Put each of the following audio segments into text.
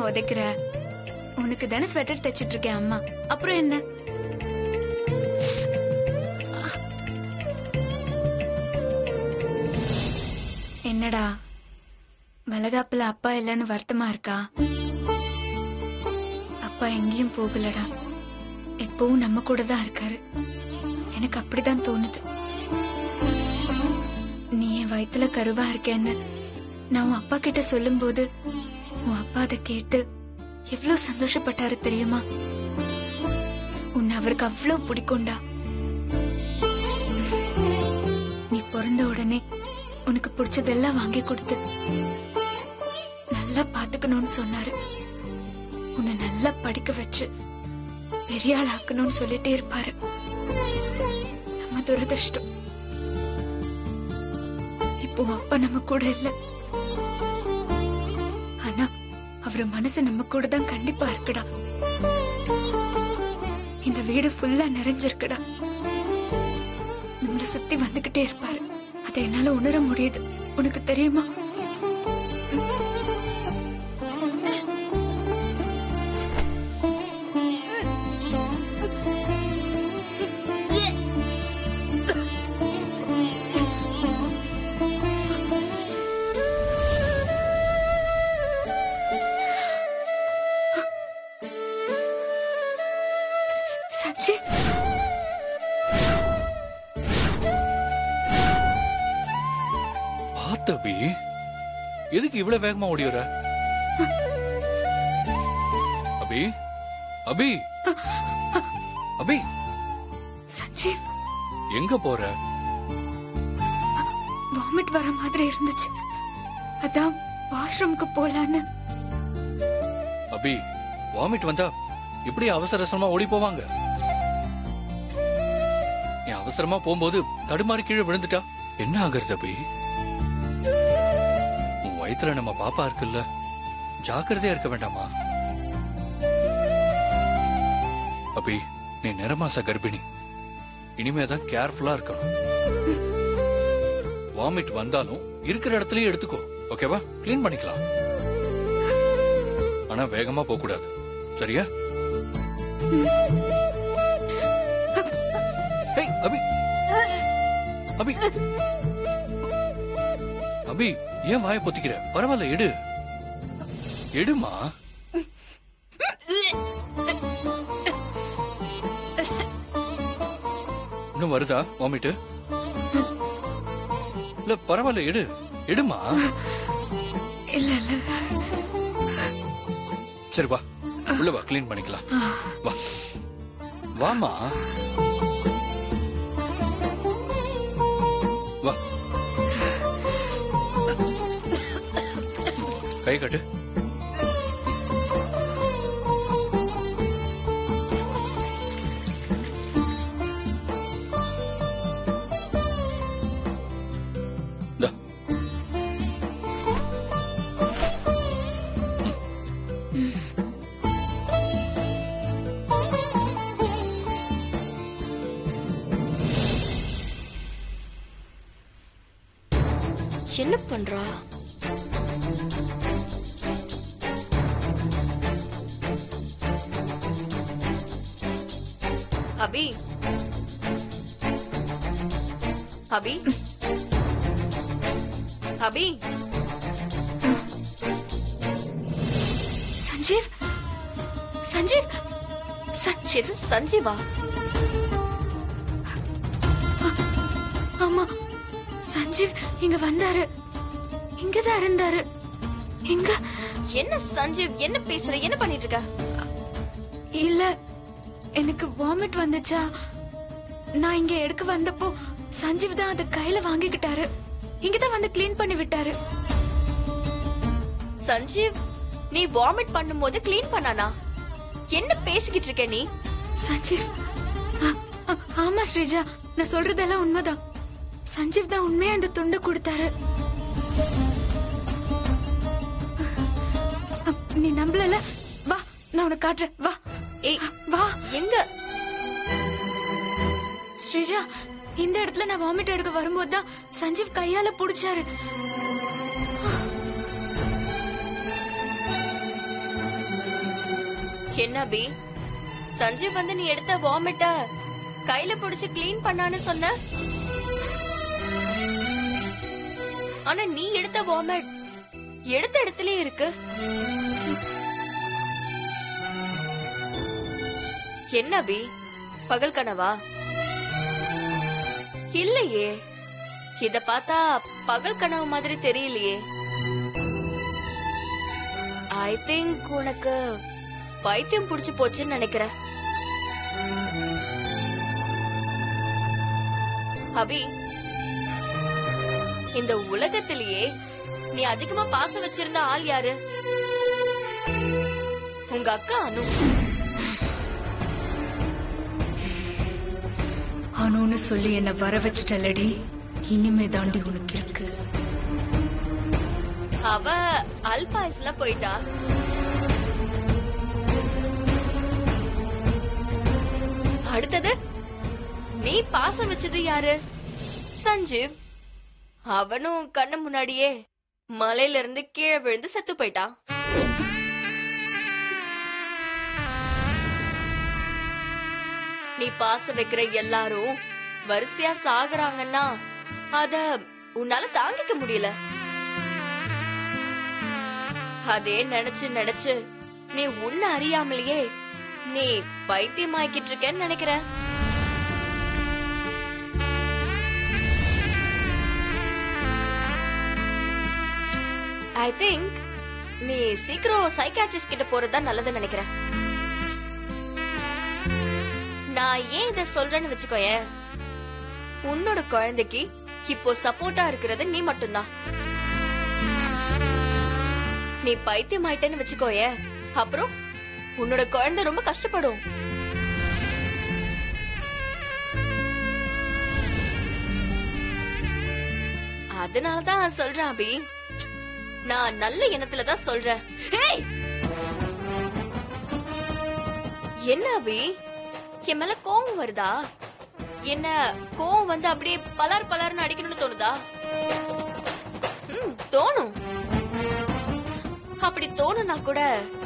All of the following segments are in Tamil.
உதைக்கிற உனக்கு தானே ஸ்வெட்டர் தைச்சிட்டு இருக்கேன் அம்மா அப்புறம் என்ன என்னடா வளகாப்புல அப்பா இல்லைன்னு வருத்தமா இருக்கா அப்பா எங்கேயும் போகலடா எப்பவும் நம்ம கூட தான் இருக்காரு எனக்கு அப்படிதான் தோணுது நீ என் வயித்துல கருவா இருக்கேன்னு நான் உன் அப்பா கிட்ட சொல்லும்போது உன் அப்பா அதை கேட்டு எவ்வளவு சந்தோஷப்பட்டாரு தெரியுமா உன்னை அவருக்கு அவ்வளவு பிடிக்கும்டா நீ பிறந்த உடனே உனக்கு பிடிச்சதெல்லாம் வாங்கி கொடுத்து நல்லா பாத்துக்கணும்னு சொன்னாரு உன்னை நல்லா படிக்க வச்சு பெரிய ஆள் ஆக்கணும்னு சொல்லிட்டே இருப்பாரு நம்ம துரதிருஷ்டம் இப்போ அப்பா நம்ம கூட இல்ல ஆனா அவர் மனசு நம்ம கூட தான் கண்டிப்பா இருக்குடா இந்த வீடு ஃபுல்லா நிறைஞ்சிருக்குடா நம்மள சுத்தி வந்துகிட்டே இருப்பாரு அதை என்னால உணர முடியுது உனக்கு தெரியுமா சஞ்சய் பார்த்த அபி எதுக்கு இவ்வளவு வேகமா ஓடி வர அபி அபி அபி சஞ்சீவ் எங்க போற வாமிட் வர மாதிரி இருந்துச்சு அதான் வாஷ்ரூம்க்கு போலான்னு அபி வாமிட் வந்தா இப்படி அவசர அவசரமா ஓடி போவாங்க நீ அவசரமா போகும்போது தடுமாறி கீழே விழுந்துட்டா என்ன ஆகுறது அபி உன் வயித்துல நம்ம பாப்பா இருக்குல்ல ஜாக்கிரதையா இருக்க வேண்டாமா அபி நீ நிறமாச கர்ப்பிணி இனிமேதான் கேர்ஃபுல்லா இருக்கணும் வாமிட் வந்தாலும் இருக்கிற இடத்துலயே எடுத்துக்கோ ஓகேவா க்ளீன் பண்ணிக்கலாம் ஆனா வேகமா போக கூடாது சரியா ஏய், அபி அபி அபி ஏன் வாயை பொத்திக்கிற பரவாயில்ல எடு எடுமா இன்னும் வருதா வாமிட்டு இல்ல பரவாயில்ல எடு எடுமா இல்ல இல்ல சரி வா உள்ள வா க்ளீன் பண்ணிக்கலாம் வா வாமா வா கை கட்டு இந்தா. என்ன பண்றா அபி அபி அபி சஞ்சீவ் சஞ்சீவ் ச- எது சஞ்சீவா ஆமா சஞ்சீவ் இங்க வந்தாரு இங்கதான் இருந்தாரு இங்க என்ன சஞ்சீவ் என்ன பேசுற என்ன பண்ணிட்டு இருக்க இல்ல எனக்கு வாமிட் வந்துச்சா நான் இங்க எடுக்க வந்தப்போ சஞ்சீவ் தான் அதை கையில வாங்கிக்கிட்டாரு இங்கதான் வந்து க்ளீன் பண்ணி விட்டாரு சஞ்சீவ் நீ வாமிட் பண்ணும்போது க்ளீன் பண்ணானா என்ன பேசிக்கிட்டு இருக்க நீ சஞ்சீவ் ஆ- ஆ- ஆமா ஸ்ரீஜா நான் சொல்றதெல்லாம் உண்மைதான் சஞ்சீவ் தான் உண்மையா இந்த துண்டு கொடுத்தாரு அ, நீ நம்பலல வா நான் உனக்கு காட்டுறேன் வா ஏய் வா எங்க ஸ்ரீஜா இந்த இடத்துல நான் வாமிட் எடுக்க வரும்போது தான் சஞ்சீவ் கையால புடிச்சாரு என்ன அபி சஞ்சீவ் வந்து நீ எடுத்த வாமிட்ட கையில புடிச்சு க்ளீன் பண்ணான்னு சொன்ன ஆனா நீ எடுத்த வாமிட் எடுத்த இடத்துலயே இருக்கு என்ன அபி பகல் கனவா இல்லையே இத பார்த்தா பகல் கனவு மாதிரி தெரியலையே ஐ திங்க் உனக்கு பைத்தியம் புடிச்சு போச்சுன்னு நினைக்கிறேன் அபி இந்த உலகத்திலேயே நீ அதிகமா பாசம் வச்சிருந்த ஆள் யாரு உங்க அக்கா அனு அனுன்னு சொல்லி என்ன வர வச்சிட்டலடி இனிமே தாண்டி உனக்கு இருக்கு அவ அல்பாயுஸ்ல போயிட்டா அடுத்தது நீ பாசம் வச்சது யாரு சஞ்சீவ் அவனும் கண்ணு முன்னாடியே மலையில இருந்து கீழே விழுந்து செத்து போயிட்டான் நீ பாசம் வைக்கிற எல்லாரும் வரிசையா சாகுறாங்கன்னா அத உன்னால தாங்கிக்க முடியல அதே நினைச்சு நினைச்சு நீ உன்ன அறியாமலேயே நீ பைத்தியமாக்கிட்டு இருக்கேன்னு நினைக்கிறேன் ஐ திங்க் நீ சீக்கிரம் சைக்காட்ரிஸ்ட் கிட்ட போறதா நல்லதுன்னு நினைக்கிறேன் நான் ஏன் இத சொல்றேன்னு வச்சுக்கோயேன் உன்னோட குழந்தைக்கு இப்போ சப்போர்ட்டா இருக்கிறது நீ மட்டும்தான் நீ பைத்தியம் ஆயிட்டேன்னு வச்சுக்கோயேன் அப்புறம் உன்னோட குழந்தை ரொம்ப கஷ்டப்படும் அதனாலதான் சொல்றேன் அபி நான் நல்ல எண்ணத்துல தான் சொல்றேன் ஏய்! என்ன அபி என் மேல கோவம் வருதா என்ன கோவம் வந்து அப்படியே பலர் பலர்னு அடிக்கணும்னு தோணுதா ம் தோணும் அப்படி தோணுனா கூட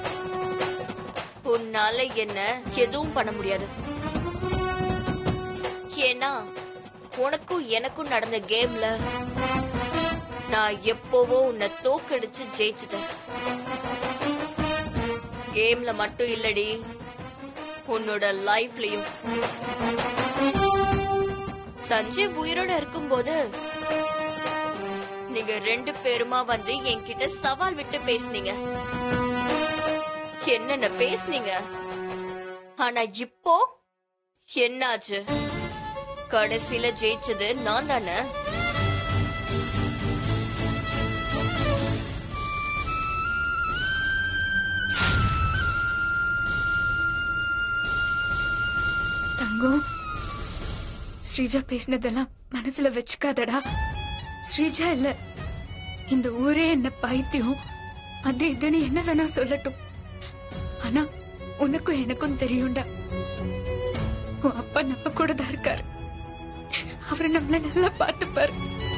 உன்னால என்ன எதுவும் பண்ண முடியாது ஏன்னா உனக்கும் எனக்கும் நடந்த கேம்ல நான் எப்போவோ உன்னை தோக்கடிச்சு ஜெயிச்சிட்டேன் கேம்ல மட்டும் இல்லடி உன்னோட லைஃப்லயும் சஞ்சீவ் உயிரோட இருக்கும்போது நீங்க ரெண்டு பேருமா வந்து என்கிட்ட சவால் விட்டு பேசுனீங்க என்னென்ன பேசுனீங்க ஆனா இப்போ என்னாச்சு கடைசியில ஜெயிச்சது நான் தானே தங்கம் ஸ்ரீஜா பேசினதெல்லாம் மனசுல வச்சுக்காதடா ஸ்ரீஜா இல்ல இந்த ஊரே என்ன பைத்தியம் அது இதுன்னு என்ன வேணா சொல்லட்டும் ஆனா உனக்கும் எனக்கும் தெரியும்டா உன் அப்பா நம்ம கூட தான் இருக்காரு அவரை நம்மள நல்லா பார்த்துப்பாரு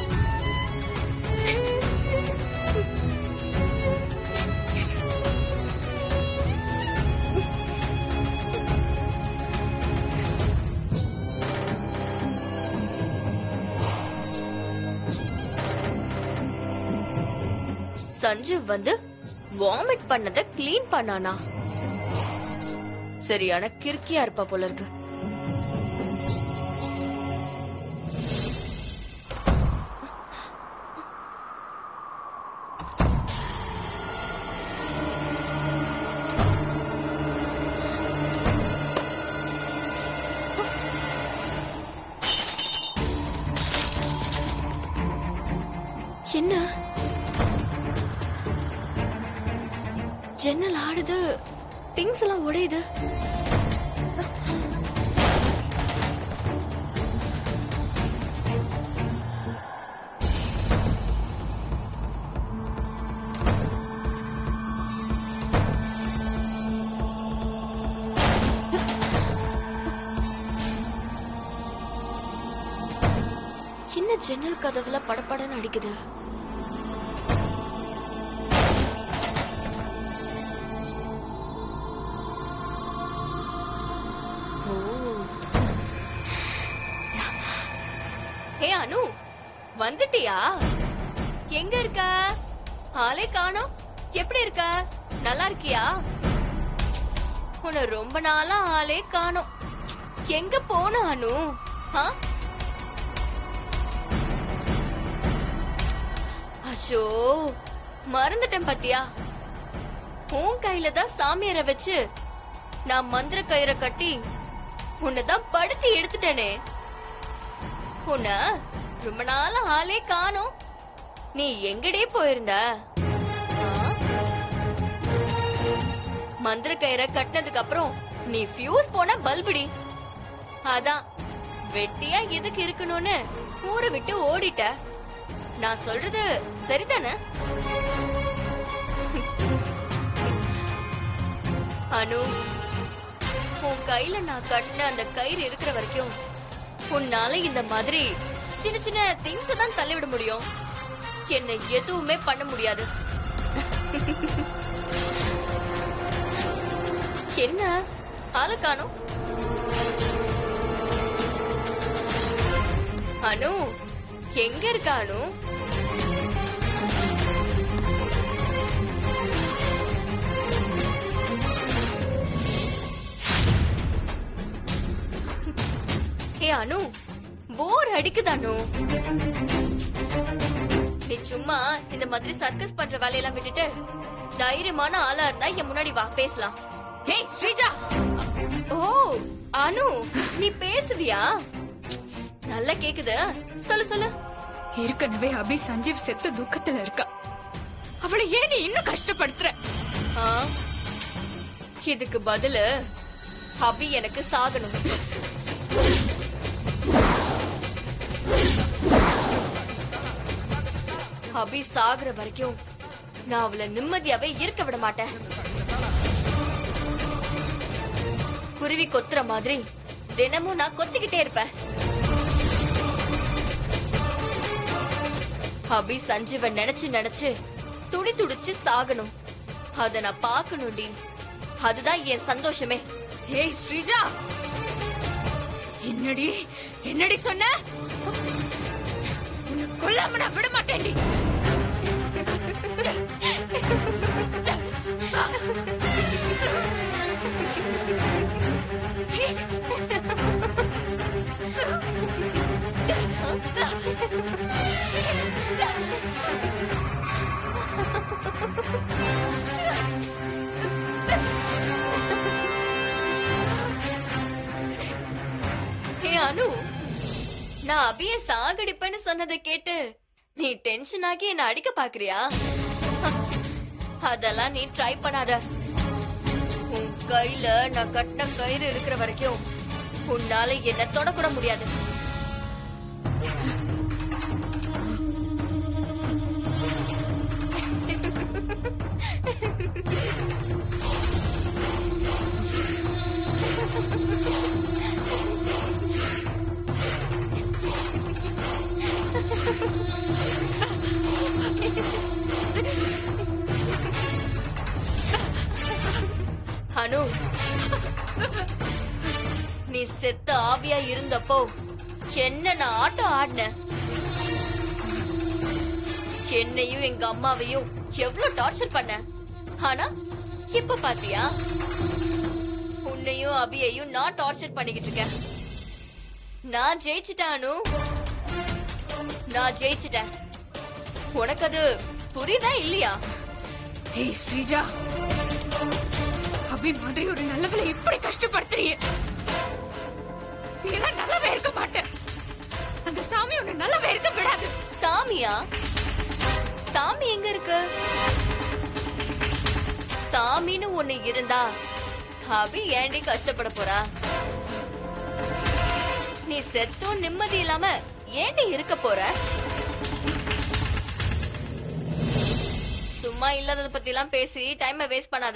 சஞ்சீவ் வந்து வாமிட் பண்ணத க்ளீன் பண்ணானா சரியான கிறுக்கியா இருப்பா போல இருக்கு என்ன ஜன்னல் ஆடுது திங்ஸ் எல்லாம் உடையுது என்ன ஜன்னல் கதவுல படபடன்னு அடிக்குது ஹே அனு வந்துட்டியா எங்க இருக்க ஆளே காணோம் எப்படி இருக்க நல்லா இருக்கியா உன்னை ரொம்ப நாளா ஆளே காணோம் எங்க போன அனு ஆ? அச்சோ மறந்துட்டேன் பாத்தியா உன் கையில தான் சாமியார வச்சு நான் மந்திர கயிறை கட்டி உன்னைதான் படுத்தி எடுத்துட்டேனே உன்ன ரொம்ப நாள் ஆளே காணோம் நீ எங்கடே போயிருந்த ஆ? மந்திர கயிறை கட்டினதுக்கு அப்புறம் நீ ஃபியூஸ் போன பல்புடி அதான் வெட்டியா எதுக்கு இருக்கணும்னு ஊரை விட்டு ஓடிட்ட நான் சொல்றது சரிதானே அனு உன் கையில நான் கட்டின அந்த கயிறு இருக்கிற வரைக்கும் உன்னால இந்த மாதிரி சின்ன சின்ன திங்ஸ் தான் தள்ளிவிட முடியும் என்னை எதுவுமே பண்ண முடியாது என்ன ஆளை காணோம் அனு எங்க இருக்க அனு ஏ அனு போர் அடிக்குது அனு நீ சும்மா இந்த மாதிரி சர்க்கஸ் பண்ற வேலையெல்லாம் விட்டுட்டு தைரியமான ஆளா இருந்தா என் முன்னாடி வா பேசலாம் ஹே ஸ்ரீஜா ஓ அனு நீ பேசுவியா நல்லா கேக்குது சொல்லு சொல்லு ஏற்கனவே அபி சஞ்சீவ் செத்த துக்கத்துல இருக்கா அவளை ஏன் நீ இன்னும் கஷ்டப்படுத்துற ஆ? இதுக்கு பதிலு அபி எனக்கு சாகணும் அபி சாகுற வரைக்கும் நான் அவளை நிம்மதியாவே இருக்க விட மாட்டேன் குருவி கொத்துற மாதிரி தினமும் நான் கொத்திக்கிட்டே இருப்பேன் அபி சஞ்சீவ நினைச்சு நினைச்சு துடி துடிச்சு சாகணும் அத நான் பாக்கணும்டி அதுதான் என் சந்தோஷமே ஏய் ஸ்ரீஜா என்னடி என்னடி சொன்ன உன்னை கொல்லாம நான் விட மாட்டேன்டி ஹே அனு நான் அபிய சாகடிப்பேன்னு சொன்னதை கேட்டு நீ டென்ஷன் ஆகி என்ன அடிக்க பாக்குறியா அதெல்லாம் நீ ட்ரை பண்ணாத உன் கையில நான் கட்டின கயிறு இருக்கிற வரைக்கும் உன்னால என்ன தொடக்கூட முடியாது அனு நீ செத்த ஆவியா இருந்தப்போ என்ன நான் ஆட்டம் ஆடினேன் என்னையும் எங்க அம்மாவையும் எவ்வளவு டார்ச்சர் பண்ண ஆனா இப்ப பாத்தியா உன்னையும் அபியையும் நான் டார்ச்சர் பண்ணிக்கிட்டு இருக்கேன் நான் ஜெயிச்சிட்டேன் அனு நான் ஜெயிச்சிட்டேன் உனக்கு அது புரியுதா இல்லையா ஏய் ஸ்ரீஜா அபி மாதிரி ஒரு நல்லவளை இப்படி கஷ்டப்படுத்துறியே நீ எல்லாம் நல்லாவே இருக்க மாட்ட அந்த சாமி உன்னை நல்லாவே இருக்க விடாது சாமியா சாமி எங்க இருக்கு சாமின்னு ஒண்ணு இருந்தா அபி ஏண்டி கஷ்டப்பட போறா நீ செத்தும் நிம்மதி இல்லாம ஏண்டி இருக்க போற சும்மா இல்லாதத பத்தி எல்லாம் பேசி டைம் வேஸ்ட் பண்ணாத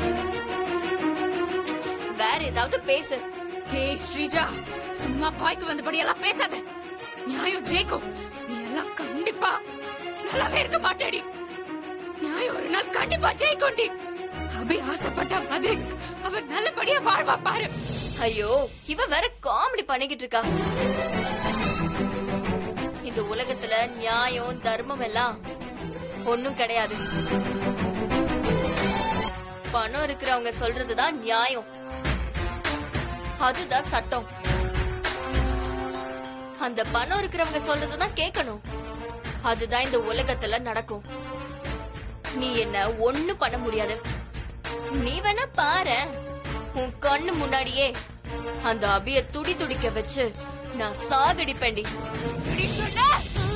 வேற ஏதாவது பேசு ஏய் ஸ்ரீஜா சும்மா பாய்க்கு வந்தபடி எல்லாம் பேசாத நியாயம் ஜெயிக்கும் நீ எல்லாம் கண்டிப்பா நல்லாவே இருக்க மாட்டேடி நியாயம் ஒரு நாள் கண்டிப்பா ஜெயிக்கும்டி அபி ஆசைப்பட்ட மாதிரி அவர் நல்லபடியா வாழ்வா பாரு ஐயோ இவ வேற காமெடி பண்ணிக்கிட்டு இருக்கா இந்த உலகத்துல நியாயம் தர்மம் எல்லாம் ஒண்ணும் கிடையாது பணம் இருக்கிறவங்க சொல்றதுதான் நியாயம் அதுதான் சட்டம் அந்த பணம் இருக்கிறவங்க சொல்றதுதான் கேட்கணும் அதுதான் இந்த உலகத்துல நடக்கும் நீ என்ன ஒண்ணு பண்ண முடியாது நீ வேணா பாரு உன் கண்ணு முன்னாடியே அந்த அபிய துடி துடிக்க வச்சு நான் சாகடிப்பேண்டி இப்படி சொன்ன?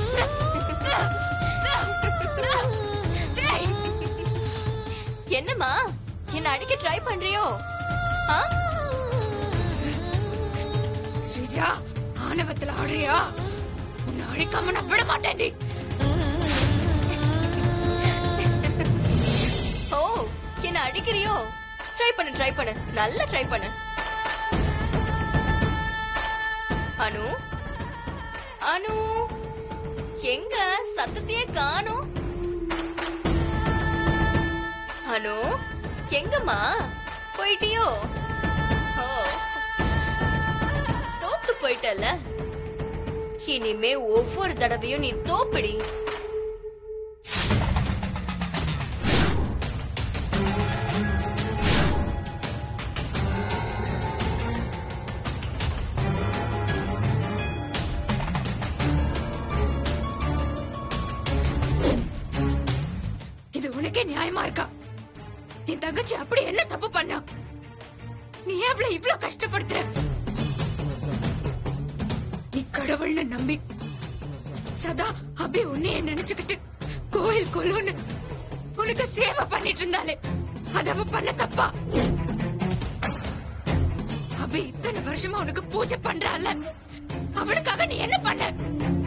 என்னம்மா என்ன அடிக்க ட்ரை பண்றியோ ஆ? ஸ்ரீஜா ஆணவத்துல ஆடுறியா உன்னை அழிக்காம நான் விட மாட்டேன்டி ஓ என்ன அடிக்கிறியோ ட்ரை பண்ணு ட்ரை பண்ணு நல்லா ட்ரை பண்ணு அனு அனு எங்க சத்தத்தையே காணோம் அனு எங்கம்மா போயிட்டியோ ஓ தோத்து போயிட்டல இனிமே ஒவ்வொரு தடவையும் நீ தோப்பிடி இது உனக்கே நியாயமா இருக்கா என் தங்கச்சி அப்படி என்ன தப்பு பண்ணா நீ ஏன் அவளை இவ்ளோ கஷ்டப்படுத்துற நீ கடவுள்னு நம்பி சதா அபி உன்னைய நினைச்சுக்கிட்டு கோயில் கொலுன்னு உனக்கு சேவை பண்ணிட்டு இருந்தாலே அது அவ பண்ண தப்பா அபி இத்தனை வருஷமா உனக்கு பூஜை பண்றால அவனுக்காக நீ என்ன பண்ண